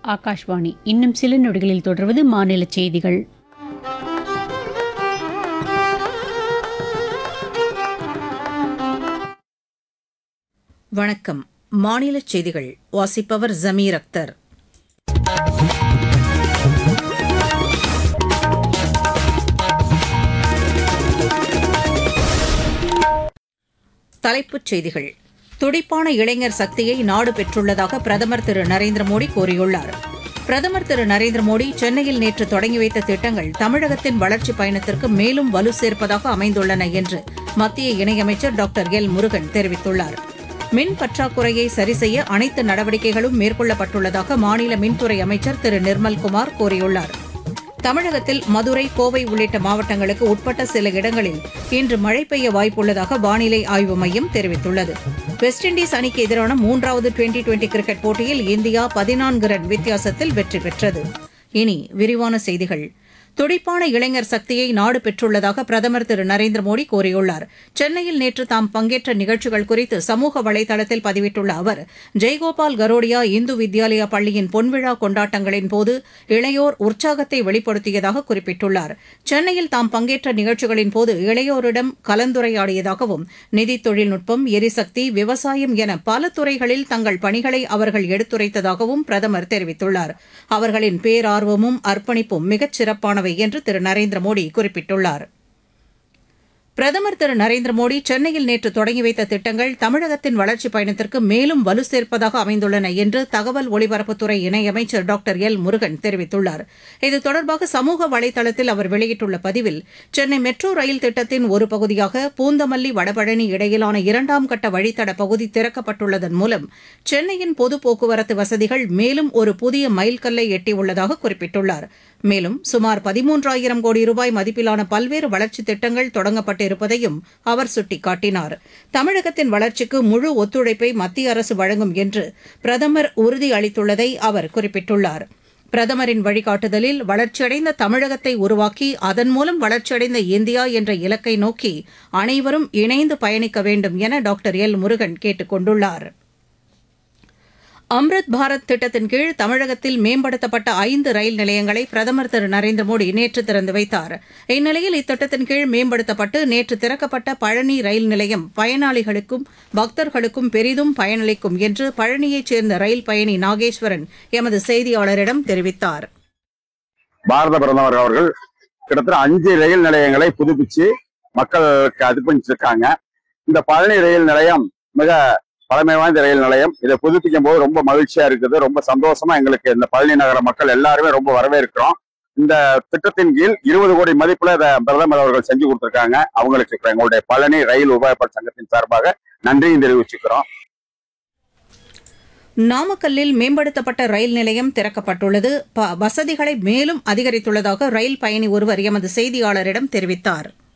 ஆகாஷ்வாணி இன்னும் சில நொடிகளில் தொடர்வது மாநில செய்திகள் வணக்கம் மாநிலச் செய்திகள் வாசிப்பவர் ஜமீர் அக்தர் தலைப்புச் செய்திகள் துடிப்பான இளைஞர் சக்தியை நாடு பெற்றுள்ளதாக பிரதமர் திரு நரேந்திர மோடி கூறியுள்ளார் பிரதமர் திரு நரேந்திர மோடி சென்னையில் நேற்று தொடங்கி வைத்த திட்டங்கள் தமிழகத்தின் வளர்ச்சிப் பயணத்திற்கு மேலும் வலு சேர்ப்பதாக அமைந்துள்ளன என்று மத்திய இணையமைச்சர் டாக்டர் எல் முருகன் தெரிவித்துள்ளார் மின் பற்றாக்குறையை சரிசெய்ய அனைத்து நடவடிக்கைகளும் மேற்கொள்ளப்பட்டுள்ளதாக மாநில மின்துறை அமைச்சர் திரு நிர்மல்குமார் கூறியுள்ளார் தமிழகத்தில் மதுரை கோவை உள்ளிட்ட மாவட்டங்களுக்கு உட்பட்ட சில இடங்களில் இன்று மழை பெய்ய வாய்ப்புள்ளதாக வானிலை ஆய்வு மையம் தெரிவித்துள்ளது வெஸ்ட் இண்டீஸ் அணிக்கு எதிரான மூன்றாவது டுவெண்டி டுவெண்டி கிரிக்கெட் போட்டியில் இந்தியா பதினான்கு ரன் வித்தியாசத்தில் வெற்றி பெற்றது இனி விரிவான செய்திகள் துடிப்பான இளைஞர் சக்தியை நாடு பெற்றுள்ளதாக பிரதமர் திரு நரேந்திர மோடி கூறியுள்ளார் சென்னையில் நேற்று தாம் பங்கேற்ற நிகழ்ச்சிகள் குறித்து சமூக வலைதளத்தில் பதிவிட்டுள்ள அவர் ஜெய்கோபால் கரோடியா இந்து வித்யாலயா பள்ளியின் பொன்விழா கொண்டாட்டங்களின் போது இளையோர் உற்சாகத்தை வெளிப்படுத்தியதாக குறிப்பிட்டுள்ளார் சென்னையில் தாம் பங்கேற்ற நிகழ்ச்சிகளின் போது இளையோரிடம் கலந்துரையாடியதாகவும் நிதி தொழில்நுட்பம் எரிசக்தி விவசாயம் என பல துறைகளில் தங்கள் பணிகளை அவர்கள் எடுத்துரைத்ததாகவும் பிரதமர் தெரிவித்துள்ளார் அவர்களின் பேரார்வமும் அர்ப்பணிப்பும் மிகச் சிறப்பானவை என்று திரு நரேந்திர மோடி குறிப்பிட்டுள்ளார் பிரதமர் திரு நரேந்திர மோடி சென்னையில் நேற்று தொடங்கி வைத்த திட்டங்கள் தமிழகத்தின் வளர்ச்சிப் பயணத்திற்கு மேலும் வலு சேர்ப்பதாக அமைந்துள்ளன என்று தகவல் ஒலிபரப்புத்துறை இணையமைச்சர் டாக்டர் எல் முருகன் தெரிவித்துள்ளார் இது தொடர்பாக சமூக வலைதளத்தில் அவர் வெளியிட்டுள்ள பதிவில் சென்னை மெட்ரோ ரயில் திட்டத்தின் ஒரு பகுதியாக பூந்தமல்லி வடபழனி இடையிலான இரண்டாம் கட்ட வழித்தட பகுதி திறக்கப்பட்டுள்ளதன் மூலம் சென்னையின் பொது போக்குவரத்து வசதிகள் மேலும் ஒரு புதிய மைல்கல்லை எட்டியுள்ளதாக குறிப்பிட்டுள்ளார் மேலும் சுமார் பதிமூன்றாயிரம் கோடி ரூபாய் மதிப்பிலான பல்வேறு வளர்ச்சித் திட்டங்கள் தொடங்கப்பட்டு இருப்பதையும் அவர் சுட்டிக்காட்டினார் தமிழகத்தின் வளர்ச்சிக்கு முழு ஒத்துழைப்பை மத்திய அரசு வழங்கும் என்று பிரதமர் உறுதியளித்துள்ளதை அவர் குறிப்பிட்டுள்ளார் பிரதமரின் வழிகாட்டுதலில் வளர்ச்சியடைந்த தமிழகத்தை உருவாக்கி அதன் மூலம் வளர்ச்சியடைந்த இந்தியா என்ற இலக்கை நோக்கி அனைவரும் இணைந்து பயணிக்க வேண்டும் என டாக்டர் எல் முருகன் கேட்டுக் கொண்டுள்ளார் அம்ருத் பாரத் திட்டத்தின் கீழ் தமிழகத்தில் மேம்படுத்தப்பட்ட ஐந்து ரயில் நிலையங்களை பிரதமர் திரு நரேந்திர மோடி நேற்று திறந்து வைத்தார் இந்நிலையில் இத்திட்டத்தின் கீழ் மேம்படுத்தப்பட்டு நேற்று திறக்கப்பட்ட பழனி ரயில் நிலையம் பயனாளிகளுக்கும் பக்தர்களுக்கும் பெரிதும் பயனளிக்கும் என்று பழனியைச் சேர்ந்த ரயில் பயணி நாகேஸ்வரன் எமது செய்தியாளரிடம் தெரிவித்தார் பாரத பிரதமர் அவர்கள் கிட்டத்தட்ட அஞ்சு ரயில் நிலையங்களை புதுப்பிச்சு மக்களுக்கு அர்ப்பணிச்சிருக்காங்க இந்த பழனி ரயில் நிலையம் மிக பழமை வாய்ந்த ரயில் நிலையம் இதை புதுப்பிக்கும் போது ரொம்ப மகிழ்ச்சியா இருக்குது ரொம்ப சந்தோஷமா எங்களுக்கு இந்த பழனி நகர மக்கள் எல்லாருமே ரொம்ப வரவேற்கிறோம் இந்த திட்டத்தின் கீழ் இருபது கோடி மதிப்புல இதை பிரதமர் அவர்கள் செஞ்சு கொடுத்திருக்காங்க அவங்களுக்கு இப்ப எங்களுடைய பழனி ரயில் உபயோகப்பட சங்கத்தின் சார்பாக நன்றியும் தெரிவிச்சுக்கிறோம் நாமக்கல்லில் மேம்படுத்தப்பட்ட ரயில் நிலையம் திறக்கப்பட்டுள்ளது ப- வசதிகளை மேலும் அதிகரித்துள்ளதாக ரயில் பயணி ஒருவர் எமது செய்தியாளரிடம் தெரிவித்தார்